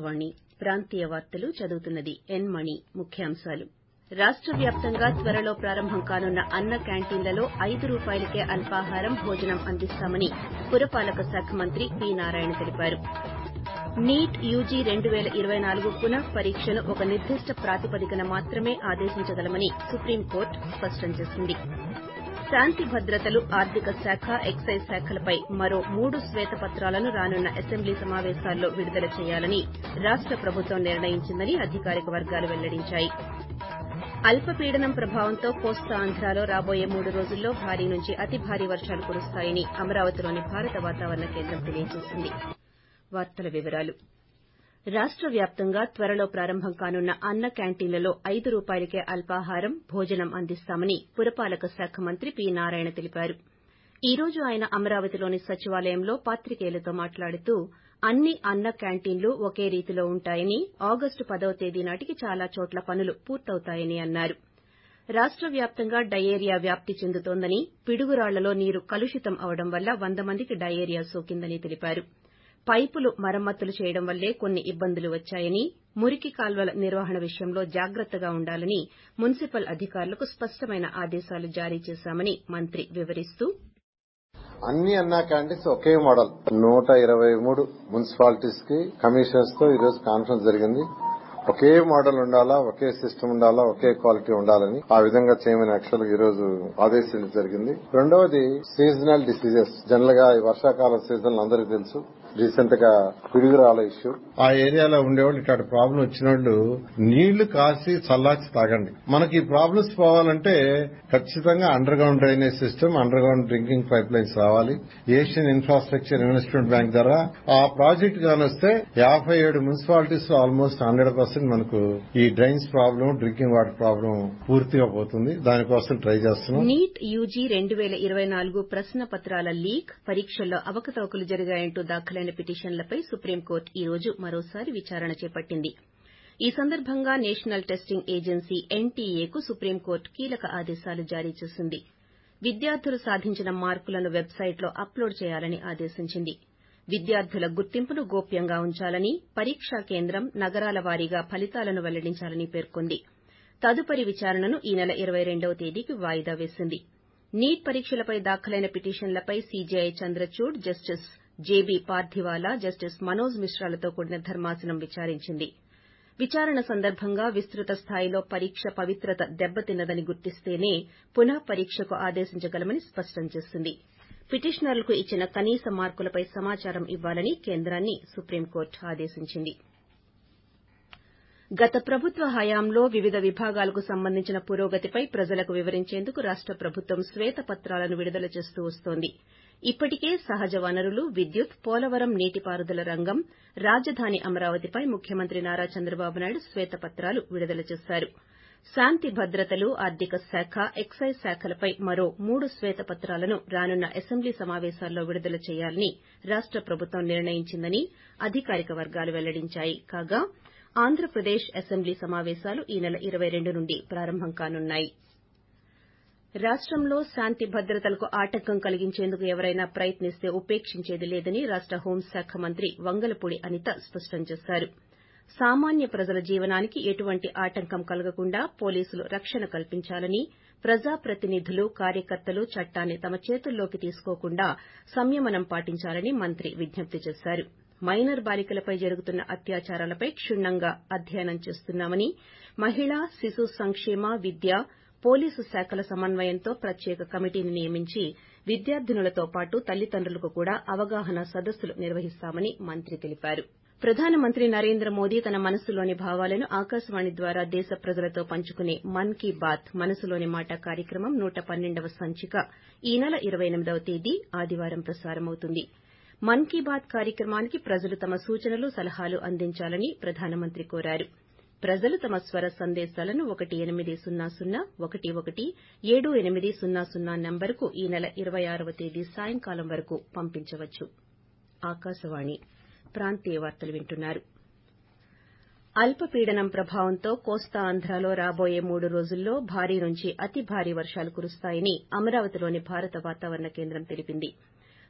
ఆకాశవాణి ప్రాంతీయ వార్తలు చదువుతున్నది ఎన్ మణి ముఖ్యాంశాలు రాష్ట వ్యాప్తంగా త్వరలో ప్రారంభం కానున్న అన్న క్యాంటీన్లలో ఐదు రూపాయలకే అల్పాహారం భోజనం అందిస్తామని పురపాలక శాఖ మంత్రి పి నారాయణ తెలిపారు నీట్ యూజీ రెండు పేల ఇరవై నాలుగు పునః పరీక్షను ఒక నిర్దిష్ట ప్రాతిపదికన మాత్రమే ఆదేశించగలమని సుప్రీంకోర్టు స్పష్టం చేసింది శాంతి భద్రతలు ఆర్థిక శాఖ ఎక్సైజ్ శాఖలపై మరో మూడు శ్వేతపత్రాలను రానున్న అసెంబ్లీ సమావేశాల్లో విడుదల చేయాలని రాష్ట ప్రభుత్వం నిర్ణయించిందని అధికారిక వర్గాలు వెల్లడించాయి అల్పపీడనం ప్రభావంతో కోస్తాంధ్రలో రాబోయే మూడు రోజుల్లో భారీ నుంచి అతి భారీ వర్షాలు కురుస్తాయని అమరావతిలోని భారత వాతావరణ కేంద్రం తెలియజేసింది వార్తల వివరాలు రాష్ట వ్యాప్తంగా త్వరలో ప్రారంభం కానున్న అన్న క్యాంటీన్లలో ఐదు రూపాయలకే అల్పాహారం భోజనం అందిస్తామని పురపాలక శాఖ మంత్రి పి నారాయణ తెలిపారు ఈ రోజు ఆయన అమరావతిలోని సచివాలయంలో పాత్రికేయులతో మాట్లాడుతూ అన్ని అన్న క్యాంటీన్లు ఒకే రీతిలో ఉంటాయని ఆగస్టు పదవ తేదీ నాటికి చాలా చోట్ల పనులు పూర్తవుతాయని అన్నారు రాష్ట వ్యాప్తంగా డయేరియా వ్యాప్తి చెందుతోందని పిడుగురాళ్లలో నీరు కలుషితం అవడం వల్ల వంద మందికి డయేరియా సోకిందని తెలిపారు పైపులు మరమ్మతులు చేయడం వల్లే కొన్ని ఇబ్బందులు వచ్చాయని మురికి కాల్వల నిర్వహణ విషయంలో జాగ్రత్తగా ఉండాలని మున్సిపల్ అధికారులకు స్పష్టమైన ఆదేశాలు జారీ చేశామని మంత్రి వివరిస్తూ అన్ని అన్నా క్యాంటీన్స్ ఒకే మోడల్ నూట ఇరవై మూడు మున్సిపాలిటీస్ కి కమిషనర్స్ తో ఈ రోజు కాన్ఫరెన్స్ జరిగింది ఒకే మోడల్ ఉండాలా ఒకే సిస్టమ్ ఉండాలా ఒకే క్వాలిటీ ఉండాలని ఆ విధంగా చేయమని యాక్చువల్ ఈ రోజు ఆదేశించడం జరిగింది రెండవది సీజనల్ డిసీజెస్ జనరల్ గా ఈ వర్షాకాల సీజన్ అందరికీ తెలుసు రీసెంట్ గా పిడుగురాల ఇష్యూ ఆ ఏరియాలో ఉండేవాళ్ళు ఇట్లాంటి ప్రాబ్లం వచ్చిన వాళ్ళు నీళ్లు కాసి చల్లార్చి తాగండి మనకి ఈ ప్రాబ్లమ్స్ పోవాలంటే ఖచ్చితంగా underground drainage system underground drinking pipelines రావాలి ఏషియన్ ఇన్ఫ్రాస్ట్రక్చర్ ఇన్వెస్ట్మెంట్ బ్యాంక్ ద్వారా ఆ ప్రాజెక్ట్ కానొస్తే యాభై ఏడు మున్సిపాలిటీస్ లో ఆల్మోస్ట్ హండ్రెడ్ పర్సెంట్ మనకు ఈ drains problem drinking water problem పూర్తిగా పోతుంది దానికోసం ట్రై చేస్తున్నాం నీట్ యూజీ రెండు పేల ఇరవై నాలుగు ప్రశ్న పత్రాల లీక్ పరీక్షల్లో అవకతవకలు జరిగాయంటూ దాఖలైన పిటిషన్లపై సుప్రీంకోర్టు ఈ రోజు మరోసారి విచారణ చేపట్టింది ఈ సందర్భంగా నేషనల్ టెస్టింగ్ ఏజెన్సీ ఎన్టీఏకు సుప్రీంకోర్టు కీలక ఆదేశాలు జారీ చేసింది విద్యార్థులు సాధించిన మార్కులను వెబ్సైట్లో అప్లోడ్ చేయాలని ఆదేశించింది విద్యార్థుల గుర్తింపును గోప్యంగా ఉంచాలని పరీక్షా కేంద్రం నగరాల వారీగా ఫలితాలను వెల్లడించాలని పేర్కొంది తదుపరి విచారణను ఈ నెల ఇరవై రెండవ తేదీకి వాయిదా వేసింది నీట్ పరీక్షలపై దాఖలైన పిటిషన్లపై CJI Chandrachud justice JB Pardiwala justice Manoj మిశ్రాలతో కూడిన ధర్మాసనం విచారించింది విచారణ సందర్భంగా విస్తృత స్థాయిలో పరీక్ష పవిత్రత దెబ్బతిన్నదని గుర్తిస్తేనే పునః పరీక్షకు ఆదేశించగలమని స్పష్టం చేసింది పిటిషనర్లకు ఇచ్చిన కనీస మార్కులపై సమాచారం ఇవ్వాలని కేంద్రాన్ని సుప్రీంకోర్టు ఆదేశించింది గత ప్రభుత్వ హయాంలో వివిధ విభాగాలకు సంబంధించిన పురోగతిపై ప్రజలకు వివరించేందుకు రాష్ట ప్రభుత్వం శ్వేతపత్రాలను విడుదల చేస్తూ వస్తోంది ఇప్పటికే సహజ వనరులు విద్యుత్ పోలవరం నీటిపారుదల రంగం రాజధాని అమరావతిపై ముఖ్యమంత్రి నారా చంద్రబాబు నాయుడు శ్వేతపత్రాలు విడుదల చేశారు శాంతి భద్రతలు ఆర్థిక శాఖ ఎక్సైజ్ శాఖలపై మరో మూడు శ్వేతపత్రాలను రానున్న అసెంబ్లీ సమావేశాల్లో విడుదల చేయాలని రాష్ట ప్రభుత్వం నిర్ణయించిందని అధికారిక వర్గాలు వెల్లడించాయి కాగా ఆంధ్రప్రదేశ్ అసెంబ్లీ సమావేశాలు ఈ నెల ఇరవై రెండు నుండి ప్రారంభం కానున్నాయి రాష్టంలో శాంతి భద్రతలకు ఆటంకం కలిగించేందుకు ఎవరైనా ప్రయత్నిస్తే ఉపేక్షించేది లేదని రాష్ట హోంశాఖ మంత్రి వంగలపూడి అనిత స్పష్టం చేశారు సామాన్య ప్రజల జీవనానికి ఎటువంటి ఆటంకం కలగకుండా పోలీసులు రక్షణ కల్పించాలని ప్రజాప్రతినిధులు కార్యకర్తలు చట్టాన్ని తమ చేతుల్లోకి తీసుకోకుండా సంయమనం పాటించాలని మంత్రి విజ్ఞప్తి చేశారు మైనర్ బాలికలపై జరుగుతున్న అత్యాచారాలపై క్షుణ్ణంగా అధ్యయనం చేస్తున్నామని మహిళా శిశు సంక్షేమ విద్య పోలీసు శాఖల సమన్వయంతో ప్రత్యేక కమిటీని నియమించి విద్యార్థినులతో పాటు తల్లిదండ్రులకు కూడా అవగాహన సదస్సులు నిర్వహిస్తామని మంత్రి తెలిపారు ప్రధానమంత్రి నరేంద్ర మోదీ తన మనసులోని భావాలను ఆకాశవాణి ద్వారా దేశ ప్రజలతో పంచుకునే మన్ కీ బాత్ మనసులోని మాట కార్యక్రమం నూట పన్నెండవ సంచిక ఈ నెల ఇరవై ఎనిమిదవ తేదీ ఆదివారం ప్రసారమవుతుంది మన్ కీ బాత్ కార్యక్రమానికి ప్రజలు తమ సూచనలు సలహాలు అందించాలని ప్రధానమంత్రి కోరారు ప్రజలు తమ స్వర సందేశాలను ఒకటి ఎనిమిది సున్నా సున్నా ఒకటి ఒకటి ఏడు ఎనిమిది సున్నా సున్నా నంబరుకు ఈ నెల ఇరవై ఆరవ తేదీ సాయంకాలం వరకు పంపించవచ్చు ఆకాశవాణి ప్రాంతీయ వార్తలు వింటున్నారు అల్పపీడనం ప్రభావంతో కోస్తా ఆంధ్రాలో రాబోయే మూడు రోజుల్లో భారీ నుంచి అతి భారీ వర్షాలు కురుస్తాయని అమరావతిలోని భారత వాతావరణ కేంద్రం తెలిపింది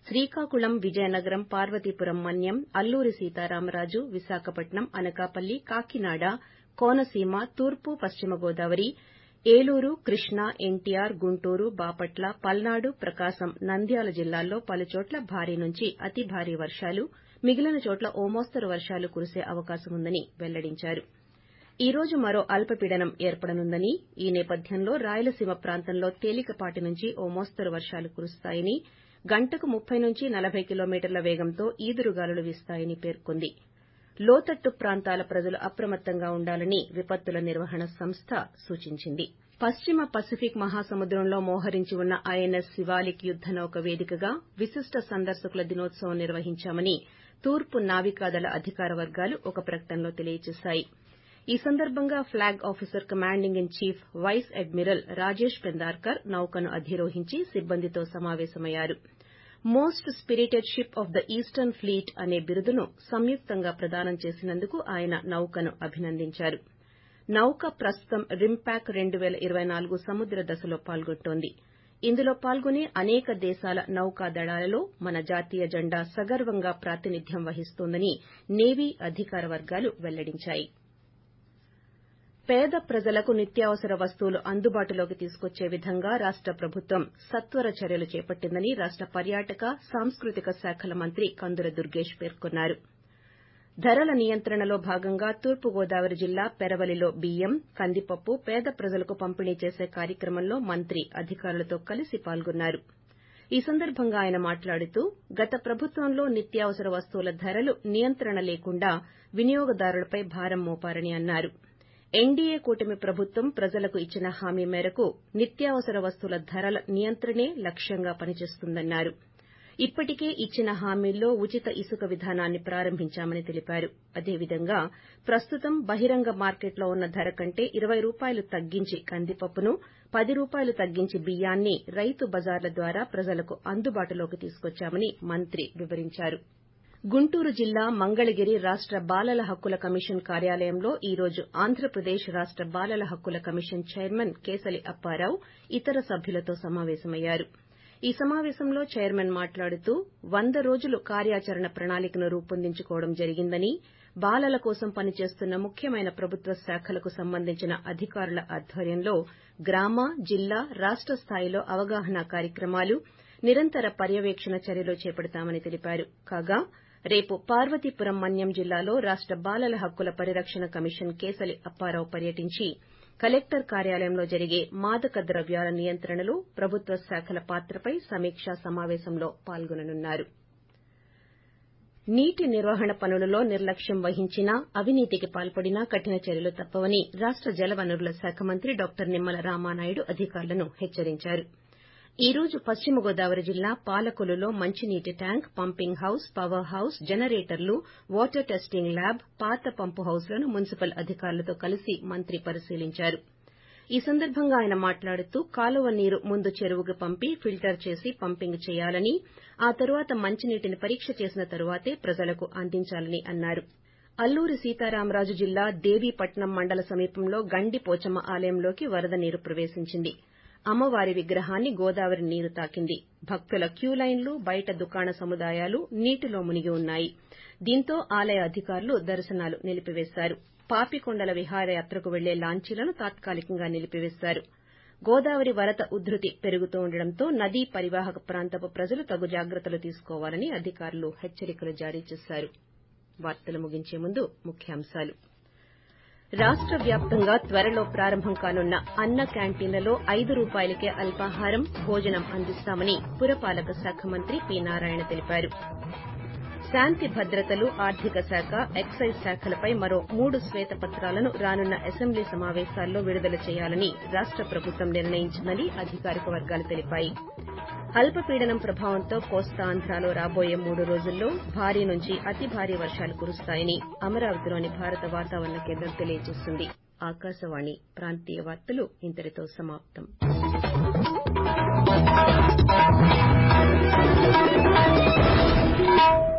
శ్రీకాకుళం విజయనగరం పార్వతీపురం మన్యం అల్లూరి సీతారామరాజు విశాఖపట్నం అనకాపల్లి కాకినాడ కోనసీమ తూర్పు పశ్చిమ గోదావరి ఏలూరు కృష్ణా ఎన్టీఆర్ గుంటూరు బాపట్ల పల్నాడు ప్రకాశం నంద్యాల జిల్లాల్లో పలుచోట్ల భారీ నుంచి అతి భారీ వర్షాలు మిగిలిన చోట్ల ఓ మోస్తరు వర్షాలు కురిసే అవకాశముందని వెల్లడించారు ఈ రోజు మరో అల్పపీడనం ఏర్పడనుందని ఈ నేపథ్యంలో రాయలసీమ ప్రాంతంలో తేలికపాటి నుంచి ఓ మోస్తరు వర్షాలు కురుస్తాయని గంటకు ముప్పై నుంచి నలభై కిలోమీటర్ల వేగంతో ఈదురుగాలులు వీస్తాయని పేర్కొంది లోతట్టు ప్రాంతాల ప్రజలు అప్రమత్తంగా ఉండాలని విపత్తుల నిర్వహణ సంస్థ సూచించింది పశ్చిమ పసిఫిక్ మహాసముద్రంలో మోహరించి ఉన్న ఐఎన్ఎస్ శివాలిక్ యుద్ద నౌక వేదికగా విశిష్ట సందర్శకుల దినోత్సవం నిర్వహించామని తూర్పు నావికాదళ అధికార వర్గాలు ఒక ప్రకటనలో తెలియజేశాయి ఈ సందర్భంగా flag officer commanding in chief vice admiral Rajesh Pendharkar నౌకను అధిరోహించి సిబ్బందితో సమావేశమయ్యారు most spirited ship of the eastern fleet అనే బిరుదును సంయుక్తంగా ప్రదానం చేసినందుకు ఆయన నౌకను అభినందించారు నౌక ప్రస్తుతం రింపాక్ రెండు పేల ఇరవై నాలుగు సముద్ర దశలో పాల్గొంటోంది ఇందులో పాల్గొనే అనేక దేశాల నౌకాదళాలలో మన జాతీయ జెండా సగర్వంగా ప్రాతినిధ్యం వహిస్తోందని నేవీ అధికార వర్గాలు వెల్లడించాయి పేద ప్రజలకు నిత్యావసర వస్తువులు అందుబాటులోకి తీసుకొచ్చే విధంగా రాష్ట ప్రభుత్వం సత్వర చర్యలు చేపట్టిందని రాష్ట పర్యాటక సాంస్కృతిక శాఖల మంత్రి కందుల దుర్గేష్ పేర్కొన్నారు ధరల నియంత్రణలో భాగంగా తూర్పుగోదావరి జిల్లా పెరవలిలో బియ్యం కందిపప్పు పేద ప్రజలకు పంపిణీ చేసే కార్యక్రమంలో మంత్రి అధికారులతో కలిసి పాల్గొన్నారు ఈ సందర్భంగా ఆయన మాట్లాడుతూ గత ప్రభుత్వంలో నిత్యావసర వస్తువుల ధరలు నియంత్రణ లేకుండా వినియోగదారులపై భారం మోపారని అన్నారు ఎన్డీఏ కూటమి ప్రభుత్వం ప్రజలకు ఇచ్చిన హామీ మేరకు నిత్యావసర వస్తువుల ధరల నియంత్రణే లక్ష్యంగా పనిచేస్తుందన్నారు ఇప్పటికే ఇచ్చిన హామీల్లో ఉచిత ఇసుక విధానాన్ని ప్రారంభించామని తెలిపారు అదేవిధంగా ప్రస్తుతం బహిరంగ మార్కెట్లో ఉన్న ధర కంటే ఇరవై రూపాయలు తగ్గించి కందిపప్పును పది రూపాయలు తగ్గించి బియ్యాన్ని రైతు బజార్ల ద్వారా ప్రజలకు అందుబాటులోకి తీసుకొచ్చామని మంత్రి వివరించారు గుంటూరు జిల్లా మంగళగిరి రాష్ట బాలల హక్కుల కమిషన్ కార్యాలయంలో ఈ రోజు ఆంధ్రప్రదేశ్ రాష్ట బాలల హక్కుల కమిషన్ చైర్మన్ కేసలి అప్పారావు ఇతర సభ్యులతో సమావేశమయ్యారు ఈ సమావేశంలో చైర్మన్ మాట్లాడుతూ వంద రోజులు కార్యాచరణ ప్రణాళికను రూపొందించుకోవడం జరిగిందని బాలల కోసం పనిచేస్తున్న ముఖ్యమైన ప్రభుత్వ శాఖలకు సంబంధించిన అధికారుల ఆధ్వర్యంలో గ్రామ జిల్లా రాష్ట స్థాయిలో అవగాహన కార్యక్రమాలు నిరంతర పర్యవేక్షణ చర్యలు చేపడతామని తెలిపారు కాగా రేపు పార్వతీపురం మన్యం జిల్లాలో రాష్ట బాలల హక్కుల పరిరక్షణ కమిషన్ కేసలి అప్పారావు పర్యటించి కలెక్టర్ కార్యాలయంలో జరిగే మాదక ద్రవ్యాల నియంత్రణలో ప్రభుత్వ శాఖల పాత్రపై సమీక్షా సమావేశంలో పాల్గొననున్నారు నీటి నిర్వహణ పనులలో నిర్లక్ష్యం వహించినా అవినీతికి పాల్పడినా కఠిన చర్యలు తప్పవని రాష్ట జలవనరుల శాఖ మంత్రి డాక్టర్ నిమ్మల రామానాయుడు అధికారులను హెచ్చరించారు ఈ రోజు పశ్చిమ గోదావరి జిల్లా పాలకొలులో మంచినీటి tank pumping house power house జనరేటర్లు వాటర్ టెస్టింగ్ ల్యాబ్ పాత పంపు హౌస్లను మున్సిపల్ అధికారులతో కలిసి మంత్రి పరిశీలించారు ఈ సందర్భంగా ఆయన మాట్లాడుతూ కాలువ నీరు ముందు చెరువుకు పంపి ఫిల్టర్ చేసి పంపింగ్ చేయాలని ఆ తరువాత మంచినీటిని పరీక్ష చేసిన తరువాతే ప్రజలకు అందించాలని అన్నారు అల్లూరి సీతారామరాజు జిల్లా దేవీపట్నం మండల సమీపంలో గండి పోచమ్మ ఆలయంలోకి వరద నీరు ప్రవేశించింది అమ్మవారి విగ్రహాన్ని గోదావరి నీరు తాకింది భక్తుల క్యూలైన్లు బయట దుకాణ సముదాయాలు నీటిలో మునిగి ఉన్నాయి దీంతో ఆలయ అధికారులు దర్శనాలు నిలిపివేశారు పాపికొండల విహారయాత్రకు వెళ్లే లాంచీలను తాత్కాలికంగా నిలిపివేశారు గోదావరి వరద ఉధృతి పెరుగుతూ ఉండడంతో నదీ పరివాహక ప్రాంతపు ప్రజలు తగు జాగ్రత్తలు తీసుకోవాలని అధికారులు హెచ్చరికలు జారీ చేశారు వార్తలు ముగించే ముందు ముఖ్యాంశాలు రాష్ట వ్యాప్తంగా త్వరలో ప్రారంభం కానున్న అన్న క్యాంటీన్లలో ఐదు రూపాయలకే అల్పాహారం భోజనం అందిస్తామని పురపాలక శాఖ మంత్రి పి నారాయణ తెలిపారు శాంతి భద్రతలు ఆర్థిక శాఖ ఎక్సైజ్ శాఖలపై మరో మూడు శ్వేతపత్రాలను రానున్న అసెంబ్లీ సమావేశాల్లో విడుదల చేయాలని రాష్ట ప్రభుత్వం నిర్ణయించిందని అధికారిక వర్గాలు తెలిపాయి అల్పపీడనం ప్రభావంతో కోస్తాంధ్రలో రాబోయే మూడు రోజుల్లో భారీ నుంచి అతి భారీ వర్షాలు కురుస్తాయని అమరావతిలోని భారత వాతావరణ కేంద్రం తెలియజేసింది ఆకాశవాణి ప్రాంతీయ వార్తలు ఇంతటితో సమాప్తం